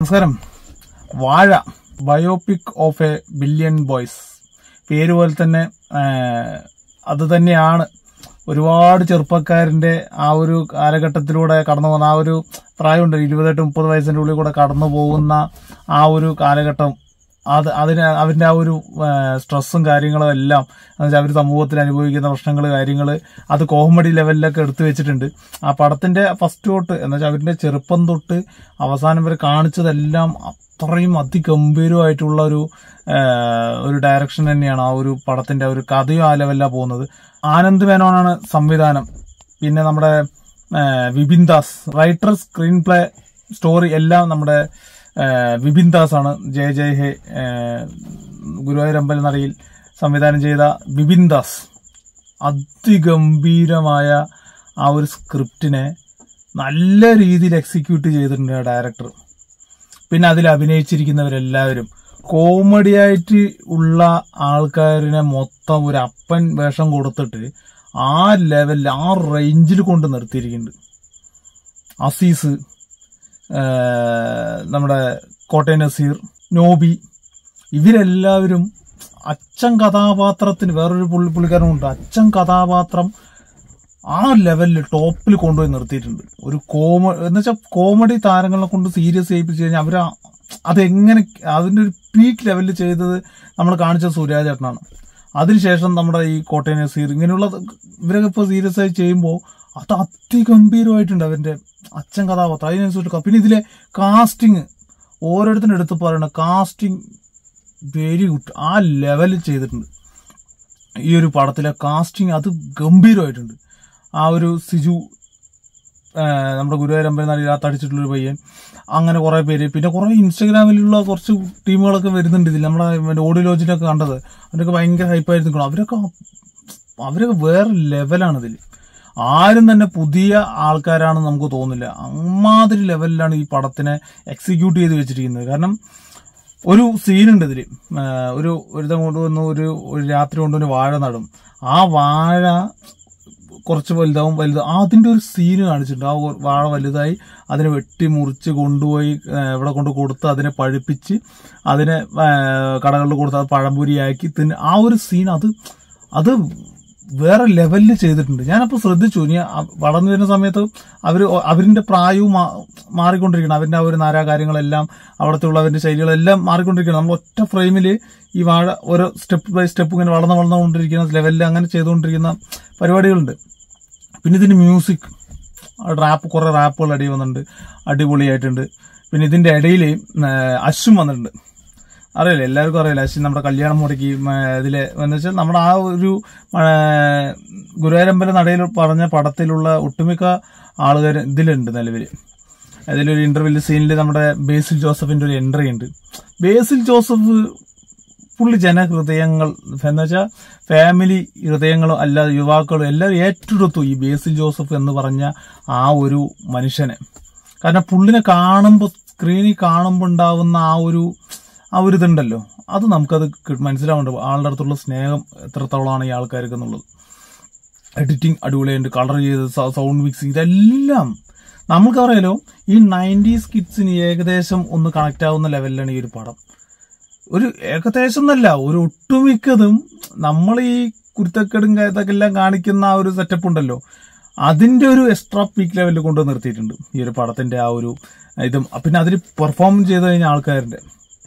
നമസ്കാരം Vaazha biopic of a billion boys പേര് പോലെ തന്നെ ആ, അത് തന്നെയാണ് ഒരുപാട് ചെറുപ്പക്കാരന്റെ ആ ഒരു കാലഘട്ടത്തിലൂടെ കടന്നു പോകുന്ന ആ ഒരു പ്രായമുണ്ട് ഇരുപത്തെട്ട് മുപ്പത് വയസ്സിന്റെ ഉള്ളിൽ കൂടെ കടന്നു പോകുന്ന ആ ഒരു കാലഘട്ടം അത് അതിന് അവരുടെ ആ ഒരു ആ, സ്ട്രെസ്സും കാര്യങ്ങളും എല്ലാം എന്നുവെച്ചാൽ അവർ സമൂഹത്തിൽ അനുഭവിക്കുന്ന പ്രശ്നങ്ങൾ കാര്യങ്ങൾ അത് കോമഡി ലെവലിലൊക്കെ എടുത്തു വെച്ചിട്ടുണ്ട് ആ പടത്തിന്റെ ഫസ്റ്റ് തൊട്ട് എന്നുവെച്ചാൽ അവരുടെ ചെറുപ്പം തൊട്ട് അവസാനം വരെ കാണിച്ചതെല്ലാം അത്രയും അതിഗംഭീരമായിട്ടുള്ള ഒരു ആ, ഒരു ഡയറക്ഷൻ തന്നെയാണ് ആ ഒരു പടത്തിന്റെ ആ ഒരു കഥയും ആ ലെവലിലാണ് പോകുന്നത് ആനന്ദ് മേനോനാണ് സംവിധാനം പിന്നെ നമ്മുടെ ആ, Vipin Das writer screenplay story എല്ലാം നമ്മുടെ ആ, വിപിൻ ദാസ് ആണ് ജയ ജയ ഹേ ആ, ഗുരുവായൂരമ്പല നടയിൽ സംവിധാനം ചെയ്ത വിപിൻ ദാസ് അതിഗംഭീരമായ ആ ഒരു സ്ക്രിപ്റ്റിനെ നല്ല രീതിയിൽ എക്സിക്യൂട്ട് ചെയ്തിട്ടുണ്ട് ആ ഡയറക്ടർ പിന്നെ അതിൽ അഭിനയിച്ചിരിക്കുന്നവരെല്ലാവരും കോമഡി ആയിട്ട് ഉള്ള ആൾക്കാരിനെ മൊത്തം ഒരു അപ്പൻ വേഷം കൊടുത്തിട്ട് ആ ലെവലിൽ ആ റേഞ്ചിൽ കൊണ്ട് നിർത്തിയിരിക്കുന്നുണ്ട് അസീസ് ആ, നമ്മുടെ കോട്ടയം നസീർ നോബി ഇവരെല്ലാവരും അച്ഛൻ കഥാപാത്രത്തിന് വേറൊരു പുള്ളി പുള്ളിക്കാരനുണ്ട് അച്ഛൻ കഥാപാത്രം ആ ലെവലിൽ ടോപ്പിൽ കൊണ്ടുപോയി നിർത്തിയിട്ടുണ്ട് ഒരു കോമ എന്ന് വെച്ചാൽ കോമഡി താരങ്ങളെ കൊണ്ട് സീരിയസ് ചെയ്യിപ്പിച്ചു കഴിഞ്ഞാൽ അവർ അതെങ്ങനെ അതിന്റെ ഒരു പീക്ക് ലെവലിൽ ചെയ്തത് നമ്മൾ കാണിച്ച സൂര്യാചേട്ടനാണ് അതിനുശേഷം നമ്മുടെ ഈ കോട്ടയം നസീർ ഇങ്ങനെയുള്ള ഇവരൊക്കെ ഇപ്പോൾ സീരിയസ് ആയി ചെയ്യുമ്പോൾ അത് അതിഗംഭീരമായിട്ടുണ്ട് അവന്റെ അച്ഛൻ കഥാപാത്രം അതിനനുസരിച്ച് പിന്നെ ഇതിലെ കാസ്റ്റിംഗ് ഓരോരുത്തരും എടുത്ത് പറയണ കാസ്റ്റിംഗ് വെരി ഗുഡ് ആ ലെവലിൽ ചെയ്തിട്ടുണ്ട് ഈ ഒരു പടത്തിലെ കാസ്റ്റിംഗ് അത് ഗംഭീരമായിട്ടുണ്ട് ആ ഒരു സിജു ആ, നമ്മുടെ ഗുരുവായൂരമ്പലം നടയിൽ ആ തടിച്ചിട്ടുള്ളൊരു പയ്യൻ അങ്ങനെ കുറെ പേര് പിന്നെ കുറെ ഇൻസ്റ്റാഗ്രാമിലുള്ള കുറച്ച് ടീമുകളൊക്കെ വരുന്നുണ്ട് ഇതിൽ നമ്മളെ മറ്റേ ഓഡിയോ ലോജിനൊക്കെ കണ്ടത് അവരൊക്കെ ഭയങ്കര ഹൈപ്പായിരുന്നു നിൽക്കണം അവരൊക്കെ അവരൊക്കെ വേറെ ലെവലാണ് ഇതിൽ ആരും തന്നെ പുതിയ ആൾക്കാരാണെന്ന് നമുക്ക് തോന്നില്ല അമ്മാതിരി ലെവലിലാണ് ഈ പടത്തിനെ എക്സിക്യൂട്ട് ചെയ്ത് വെച്ചിരിക്കുന്നത് കാരണം ഒരു സീനുണ്ട് ഇതില് ആ, ഒരു ഒരുത്തം കൊണ്ടുവന്ന് ഒരു ഒരു രാത്രി കൊണ്ടുവന്ന് വാഴ നടും ആ വാഴ കുറച്ച് വലുതാവും വലുത് അതിന്റെ ഒരു സീന് കാണിച്ചിട്ടുണ്ട് ആ ഒരു വാഴ വലുതായി അതിനെ വെട്ടി മുറിച്ച് കൊണ്ടുപോയി ആ, ഇവിടെ കൊണ്ട് കൊടുത്ത് അതിനെ പഴുപ്പിച്ച് അതിനെ ആ, കടകളിൽ കൊടുത്ത് അത് പഴംപൊരിയാക്കി തിന്ന് ആ ഒരു സീൻ അത് അത് വേറെ ലെവലിൽ ചെയ്തിട്ടുണ്ട് ഞാനപ്പോൾ ശ്രദ്ധിച്ചു ഇനി അ- വളർന്നു വരുന്ന സമയത്ത് അവർ അവരിന്റെ പ്രായവും മാ- മാറിക്കൊണ്ടിരിക്കണം അവരുടെ ആ ഒരു നാരാ കാര്യങ്ങളെല്ലാം അവിടുത്തെ ഉള്ളവരുടെ ശൈലികളെല്ലാം മാറിക്കൊണ്ടിരിക്കണം നമ്മൾ ഒറ്റ ഫ്രെയിമിൽ ഈ വാഴ ഓരോ സ്റ്റെപ്പ് ബൈ സ്റ്റെപ്പ് ഇങ്ങനെ വളർന്നു വളർന്നുകൊണ്ടിരിക്കുന്ന ലെവലിൽ അങ്ങനെ ചെയ്തുകൊണ്ടിരിക്കുന്ന പരിപാടികളുണ്ട് പിന്നെ ഇതിന് മ്യൂസിക് റാപ്പ് കുറെ റാപ്പുകൾ അടി വന്നിട്ടുണ്ട് അടിപൊളിയായിട്ടുണ്ട് പിന്നെ ഇതിന്റെ ഇടയിൽ അശ്വം വന്നിട്ടുണ്ട് അറിയില്ല എല്ലാവർക്കും അറിയില്ല അശ്വിൻ നമ്മുടെ കല്യാണം മുടക്കി മ, ഇതിലെ എന്ന് വെച്ചാൽ നമ്മുടെ ആ ഒരു ആ, ഗുരുവായൂരമ്പല നടയിൽ പറഞ്ഞ പടത്തിലുള്ള ഒട്ടുമിക്ക ആളുകൾ ഇതിലുണ്ട് നിലവില് അതിലൊരു ഇന്റർവ്യൂ സീനിൽ നമ്മുടെ ബേസിൽ ജോസഫിന്റെ ഒരു എൻട്രി ഉണ്ട് ബേസിൽ ജോസഫ് പുള്ളി ജനഹൃദയങ്ങൾ എന്ന് വെച്ചാൽ ഫാമിലി ഹൃദയങ്ങളും അല്ലാതെ യുവാക്കളും എല്ലാവരും ഏറ്റെടുത്തു ഈ ബേസിൽ ജോസഫ് എന്ന് പറഞ്ഞ ആ ഒരു മനുഷ്യനെ കാരണം പുള്ളിനെ കാണുമ്പോൾ സ്ക്രീനിൽ കാണുമ്പോൾ ഉണ്ടാവുന്ന ആ ഒരു ആ ഒരു ഇതുണ്ടല്ലോ അത് നമുക്കത് കി- മനസ്സിലാവുന്നുണ്ട് ആളുടെ അടുത്തുള്ള സ്നേഹം എത്രത്തോളമാണ് ഈ ആൾക്കാർക്ക് എന്നുള്ളത് എഡിറ്റിംഗ് അടിപൊളിയുണ്ട് കളർ ചെയ്ത് സൗണ്ട് മിക്സിങ് ഇതെല്ലാം നമുക്കറിയാലോ ഈ നയൻറ്റീസ് കിഡ്സിന് ഏകദേശം ഒന്ന് കണക്ട് ആവുന്ന ലെവലിലാണ് ഈ ഒരു പടം ഒരു ഏകദേശം എന്നല്ല ഒരു ഒട്ടുമിക്കതും നമ്മൾ ഈ കുരുത്തക്കെടും ഇതൊക്കെ എല്ലാം കാണിക്കുന്ന ആ ഒരു സെറ്റപ്പ് ഉണ്ടല്ലോ അതിന്റെ ഒരു എക്സ്ട്രാ പീക്ക് ലെവലിൽ കൊണ്ട് നിർത്തിയിട്ടുണ്ട് ഈ ഒരു പടത്തിന്റെ ആ ഒരു ഇതും പിന്നെ അതിൽ പെർഫോം ചെയ്ത് കഴിഞ്ഞ ആൾക്കാരുടെ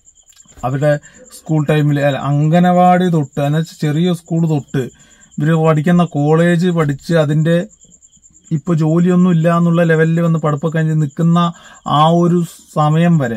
അവരുടെ സ്കൂൾ ടൈമിൽ അല്ല അംഗനവാടി തൊട്ട് എന്നുവെച്ചാൽ ചെറിയ സ്കൂൾ തൊട്ട് ഇവര് പഠിക്കുന്ന കോളേജ് പഠിച്ച് അതിന്റെ ഇപ്പൊ ജോലിയൊന്നും ഇല്ല എന്നുള്ള ലെവലിൽ വന്ന് പഠിപ്പൊക്കെ കഴിഞ്ഞ് നിൽക്കുന്ന ആ ഒരു സമയം വരെ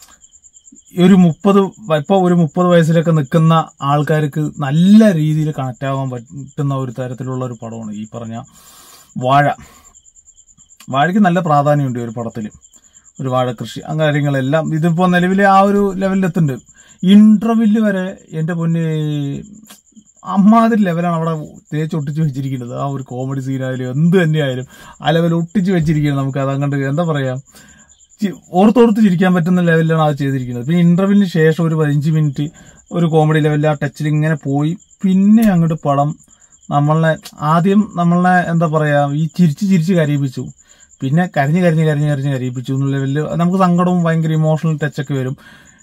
ഒരു മുപ്പത് ഇപ്പൊ ഒരു മുപ്പത് വയസ്സിലൊക്കെ നിൽക്കുന്ന ആൾക്കാർക്ക് നല്ല രീതിയിൽ കണക്ട് ആവാൻ പറ്റുന്ന ഒരു തരത്തിലുള്ള ഒരു പടമാണ് ഈ പറഞ്ഞ വാഴ വാഴയ്ക്ക് നല്ല പ്രാധാന്യമുണ്ട് ഈ ഒരു പടത്തിൽ ഒരു വാഴ കൃഷി അങ്ങനെ കാര്യങ്ങളെല്ലാം ഇതിപ്പോ നിലവിലെ ആ ഒരു ലെവലിൽ എത്തുന്നുണ്ട് ഇന്റർവെല്ല് വരെ എന്റെ പൊന്ന് അമ്മാതിരി ലെവലാണ് അവിടെ തേച്ച് ഒട്ടിച്ച് വെച്ചിരിക്കുന്നത് ആ ഒരു കോമഡി സീനായാലും എന്ത് തന്നെയായാലും ആ ലെവൽ ഒട്ടിച്ച് വെച്ചിരിക്കുന്നത് നമുക്ക് അതങ്ങണ്ട് എന്താ പറയാ ചി- ഓർത്തോർത്ത് ചിരിക്കാൻ പറ്റുന്ന ലെവലിലാണ് അത് ചെയ്തിരിക്കുന്നത് പിന്നെ ഇന്റർവ്യൂവിന് ശേഷം ഒരു പതിനഞ്ച് മിനിറ്റ് ഒരു കോമഡി ലെവലിൽ ആ ടച്ചിൽ ഇങ്ങനെ പോയി പിന്നെ അങ്ങോട്ട് പടം നമ്മളെ ആദ്യം നമ്മളെ എന്താ പറയാ ഈ ചിരിച്ച് ചിരിച്ച് കരയിപ്പിച്ചു പിന്നെ കരഞ്ഞ് കരഞ്ഞ് കരഞ്ഞ് കരഞ്ഞ് കരയിപ്പിച്ചു എന്നുള്ള ലെവലിൽ നമുക്ക് സങ്കടവും ഭയങ്കര ഇമോഷണൽ ടച്ചൊക്കെ വരും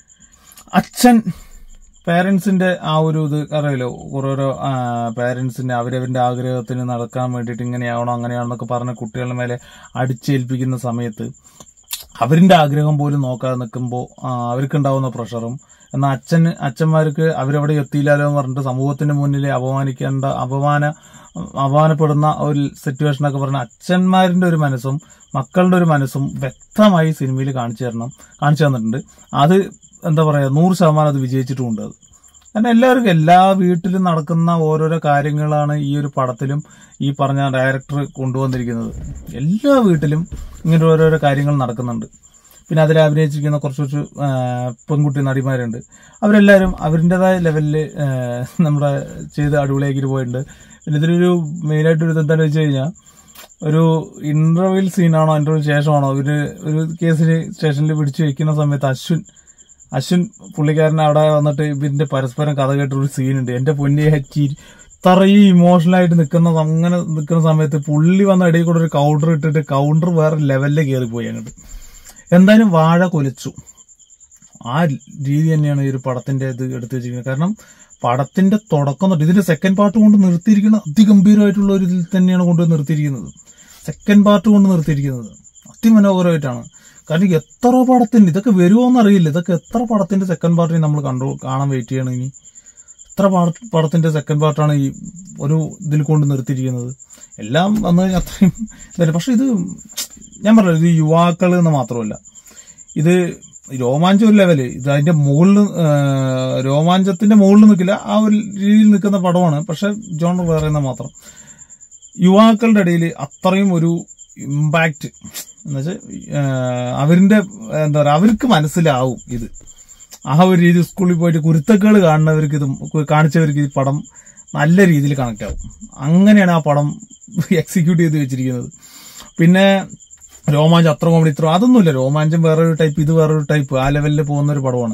അച്ഛൻ പേരൻസിന്റെ ആ ഒരു ഇത് അറിയാലോ ഓരോരോ പേരൻസിന്റെ അവരവരുടെ ആഗ്രഹത്തിന് നടക്കാൻ വേണ്ടിയിട്ട് ഇങ്ങനെയാവണം അങ്ങനെയാണെന്നൊക്കെ പറഞ്ഞ കുട്ടികളുടെ മേലെ അടിച്ചേൽപ്പിക്കുന്ന സമയത്ത് അവരിന്റെ ആഗ്രഹം പോലും നോക്കാതെ നിൽക്കുമ്പോൾ അവർക്കുണ്ടാവുന്ന പ്രഷറും എന്നാൽ അച്ഛന് അച്ഛന്മാർക്ക് അവരവിടെ എത്തിയില്ലാലോ എന്ന് പറഞ്ഞിട്ട് സമൂഹത്തിന്റെ മുന്നിൽ അപമാനിക്കേണ്ട അപമാന അപമാനപ്പെടുന്ന ഒരു സിറ്റുവേഷനൊക്കെ പറഞ്ഞ അച്ഛന്മാരുടെ ഒരു മനസ്സും മക്കളുടെ ഒരു മനസ്സും വ്യക്തമായി സിനിമയിൽ കാണിച്ചു തരണം കാണിച്ചു തന്നിട്ടുണ്ട് അത് എന്താ പറയാ നൂറ് ശതമാനം അത് വിജയിച്ചിട്ടുമുണ്ട് അത് കാരണം എല്ലാവർക്കും എല്ലാ വീട്ടിലും നടക്കുന്ന ഓരോരോ കാര്യങ്ങളാണ് ഈ ഒരു പടത്തിലും ഈ പറഞ്ഞ ഡയറക്ടർ കൊണ്ടുവന്നിരിക്കുന്നത് എല്ലാ വീട്ടിലും ഇങ്ങനെ ഓരോരോ കാര്യങ്ങൾ നടക്കുന്നുണ്ട് പിന്നെ അതിൽ അഭിനയിച്ചിരിക്കുന്ന കുറച്ച് കുറച്ച് ആ, പെൺകുട്ടി നടിമാരുണ്ട് അവരെല്ലാവരും അവരിൻ്റെതായ ലെവലിൽ നമ്മുടെ ചെയ്ത് അടിപൊളിയാക്കിയിട്ട് പോയിട്ടുണ്ട് പിന്നെ ഇതിലൊരു മെയിനായിട്ടൊരു ഇത് എന്താണെന്ന് വെച്ച് കഴിഞ്ഞാൽ ഒരു ഇന്റർവ്യൂൽ സീനാണോ ഇന്റർവ്യൂ ശേഷമാണോ ഇവര് ഒരു കേസിൽ സ്റ്റേഷനിൽ പിടിച്ചു വെക്കുന്ന സമയത്ത് അശ്വിൻ അശ്വിൻ പുള്ളിക്കാരൻ അവിടെ വന്നിട്ട് ഇവരിന്റെ പരസ്പരം കഥ കേട്ടൊരു സീനുണ്ട് എന്റെ പൊന്നിയെ ചിരി ഇത്രയും ഇമോഷണൽ ആയിട്ട് നിൽക്കുന്ന അങ്ങനെ നിൽക്കുന്ന സമയത്ത് പുള്ളി വന്ന ഇടയിൽ കൂടെ ഒരു കൗണ്ടർ ഇട്ടിട്ട് കൗണ്ടർ വേറെ ലെവലിൽ കയറിപ്പോയി അങ്ങോട്ട് എന്തായാലും വാഴ കൊലച്ചു ആ രീതി തന്നെയാണ് ഈ ഒരു പടത്തിന്റെ ഇത് എടുത്തു വെച്ചിരിക്കുന്നത് കാരണം പടത്തിന്റെ തുടക്കം തൊട്ട് ഇതിന്റെ സെക്കൻഡ് പാർട്ട് കൊണ്ട് നിർത്തിയിരിക്കുന്ന അതിഗംഭീരമായിട്ടുള്ള ഒരു ഇതിൽ തന്നെയാണ് കൊണ്ട് നിർത്തിയിരിക്കുന്നത് സെക്കൻഡ് പാർട്ട് കൊണ്ട് നിർത്തിയിരിക്കുന്നത് അതിമനോഹരമായിട്ടാണ് കാരണം എത്ര പടത്തിന്റെ ഇതൊക്കെ വരുമോന്ന് അറിയില്ല ഇതൊക്കെ എത്ര പടത്തിന്റെ സെക്കൻഡ് പാർട്ടിന് നമ്മൾ കണ്ടു കാണാൻ വെയിറ്റ് ചെയ്യണം ഇനി എത്ര പാട- പടത്തിന്റെ സെക്കൻഡ് പാർട്ടാണ് ഈ ഒരു ഇതിൽ കൊണ്ട് നിർത്തിയിരിക്കുന്നത് എല്ലാം വന്നു കഴിഞ്ഞാൽ അത്രയും ഇതല്ല പക്ഷെ ഇത് ഞാൻ പറഞ്ഞു ഇത് യുവാക്കൾ എന്ന് മാത്രമല്ല ഇത് രോമാഞ്ചം ഒരു ലെവല് ഇത് അതിന്റെ മുകളിൽ രോമാഞ്ചത്തിന്റെ മുകളിൽ നിൽക്കില്ല ആ ഒരു രീതിയിൽ നിൽക്കുന്ന പടമാണ് പക്ഷെ ജോണർ വേറെ എന്ന് മാത്രം യുവാക്കളുടെ ഇടയിൽ അത്രയും ഒരു ഇമ്പാക്റ്റ് എന്നുവെച്ചാൽ അവരിന്റെ എന്താ പറയുക അവർക്ക് മനസ്സിലാവും ഇത് ആ ഒരു രീതി സ്കൂളിൽ പോയിട്ട് കുരുത്തക്കേട് കാണുന്നവർക്ക് ഇത് കാണിച്ചവർക്ക് ഈ പടം നല്ല രീതിയിൽ കണക്ട് ആവും അങ്ങനെയാണ് ആ പടം എക്സിക്യൂട്ട് ചെയ്ത് വെച്ചിരിക്കുന്നത് പിന്നെ രോമാഞ്ചം അത്ര കോമഡി ഇത്ര അതൊന്നുമില്ല രോമാഞ്ചം വേറൊരു ടൈപ്പ് ഇത് വേറൊരു ടൈപ്പ് ആ ലെവലിൽ പോകുന്ന ഒരു പടമാണ്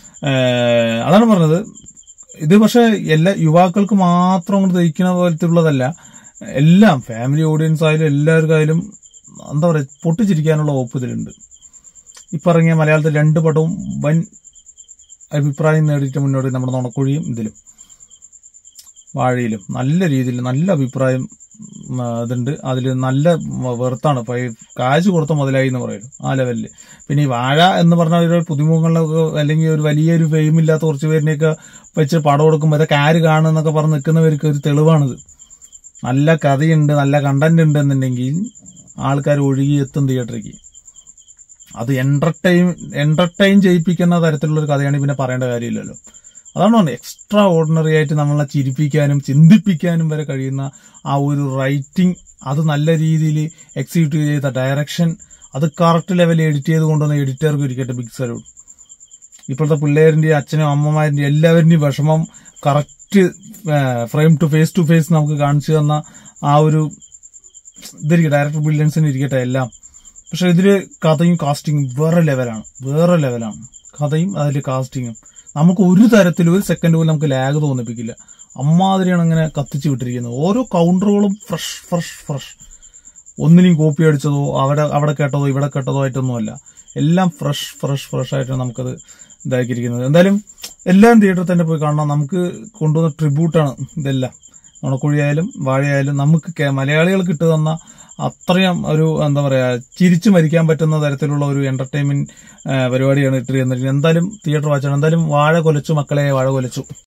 ഏഹ് അതാണ് പറഞ്ഞത് ഇത് പക്ഷെ എല്ലാ യുവാക്കൾക്ക് മാത്രം കൊണ്ട് ദഹിക്കുന്ന പോലത്തുള്ളതല്ല എല്ലാം ഫാമിലി ഓഡിയൻസ് ആയാലും എല്ലാവർക്കായാലും എന്താ പറയുക പൊട്ടിച്ചിരിക്കാനുള്ള വകുപ്പ് ഇതിലുണ്ട് ഇപ്പൊ ഇറങ്ങിയ മലയാളത്തിൽ രണ്ട് പടവും വൻ അഭിപ്രായം നേടിയിട്ട് മുന്നോട്ട് നമ്മുടെ നുണക്കുഴിയും ഇതിലും വാഴയിലും നല്ല രീതിയിൽ നല്ല അഭിപ്രായം ഉം, ഇതുണ്ട് അതിൽ നല്ല വെറുത്താണ് ഇപ്പൊ ഈ കാശ് കൊടുത്ത മുതലായി എന്ന് പറയുന്നു ആ ലെവലില് പിന്നെ ഈ വാഴ എന്ന് പറഞ്ഞ ഒരു പുതുമുഖങ്ങളിലൊക്കെ അല്ലെങ്കിൽ ഒരു വലിയൊരു ഫെയിം ഇല്ലാത്ത കുറച്ച് പേരിനെയൊക്കെ വെച്ച് പടം കൊടുക്കുമ്പോൾ ഇതൊക്കെ ആര് കാണുന്നൊക്കെ പറഞ്ഞ് നിൽക്കുന്നവർക്ക് ഒരു തെളിവാണിത് നല്ല കഥയുണ്ട് നല്ല കണ്ടന്റ് ഉണ്ട് എന്നുണ്ടെങ്കിൽ ആൾക്കാർ ഒഴുകി എത്തും തിയേറ്ററിലേക്ക് അത് എന്റർടൈൻ എന്റർടൈൻ ചെയ്യിപ്പിക്കുന്ന തരത്തിലുള്ള ഒരു കഥയാണ് പിന്നെ പറയേണ്ട കാര്യമില്ലല്ലോ അതാണ് പറഞ്ഞത് എക്സ്ട്രാ ഓർഡിനറി ആയിട്ട് നമ്മളെ ചിരിപ്പിക്കാനും ചിന്തിപ്പിക്കാനും വരെ കഴിയുന്ന ആ ഒരു റൈറ്റിംഗ് അത് നല്ല രീതിയിൽ എക്സിക്യൂട്ട് ചെയ്ത ഡയറക്ഷൻ അത് കറക്റ്റ് ലെവലിൽ എഡിറ്റ് ചെയ്ത് കൊണ്ടുവന്ന എഡിറ്റർക്ക് ഇരിക്കട്ടെ ബിഗ് സല്യൂട്ട് ഇപ്പോഴത്തെ പിള്ളേരിന്റെ അച്ഛനും അമ്മമാരിന്റെ എല്ലാവരുടെയും വിഷമം correct frame to face to face നമുക്ക് കാണിച്ചു തന്ന ആ ഒരു ഇതിരിക്കട്ടെ ഡയറക്ടർ ബില്യൻസിന് ഇരിക്കട്ടെ എല്ലാം പക്ഷെ ഇതില് കഥയും കാസ്റ്റിങ്ങും വേറെ ലെവലാണ് വേറെ ലെവലാണ് കഥയും അതിൽ കാസ്റ്റിങ്ങും നമുക്ക് ഒരു തരത്തിലും ഒരു സെക്കൻഡ് പോലും നമുക്ക് ലാഗ് തോന്നിപ്പിക്കില്ല അമ്മാതിരിയാണ് ഇങ്ങനെ കത്തിച്ചു വിട്ടിരിക്കുന്നത് ഓരോ കൗണ്ടറുകളും ഫ്രഷ് ഫ്രഷ് ഫ്രഷ് ഒന്നിനും കോപ്പി അടിച്ചതോ അവിടെ അവിടെ കേട്ടതോ ഇവിടെ കേട്ടതോ ആയിട്ടൊന്നുമല്ല എല്ലാം ഫ്രഷ് ഫ്രഷ് ഫ്രഷ് ആയിട്ടാണ് നമുക്കത് ഇതാക്കിയിരിക്കുന്നത് എന്തായാലും എല്ലാം തിയേറ്ററിൽ തന്നെ പോയി കാണണം നമുക്ക് കൊണ്ടുവന്ന ട്രിബ്യൂട്ടാണ് ഇതെല്ലാം നുണക്കുഴിയായാലും വാഴയായാലും നമുക്ക് കേ- മലയാളികൾക്ക് ഇട്ട് തന്ന അത്രയും ഒരു എന്താ പറയാ ചിരിച്ചു മരിക്കാൻ പറ്റുന്ന തരത്തിലുള്ള ഒരു എന്റർടൈൻമെന്റ് പരിപാടിയാണ് ഇട്ട് തന്നിരിക്കുന്നത് എന്തായാലും തിയേറ്റർ വാച്ചാണ് എന്തായാലും വാഴ കൊലച്ചു മക്കളെ വാഴ കൊലച്ചു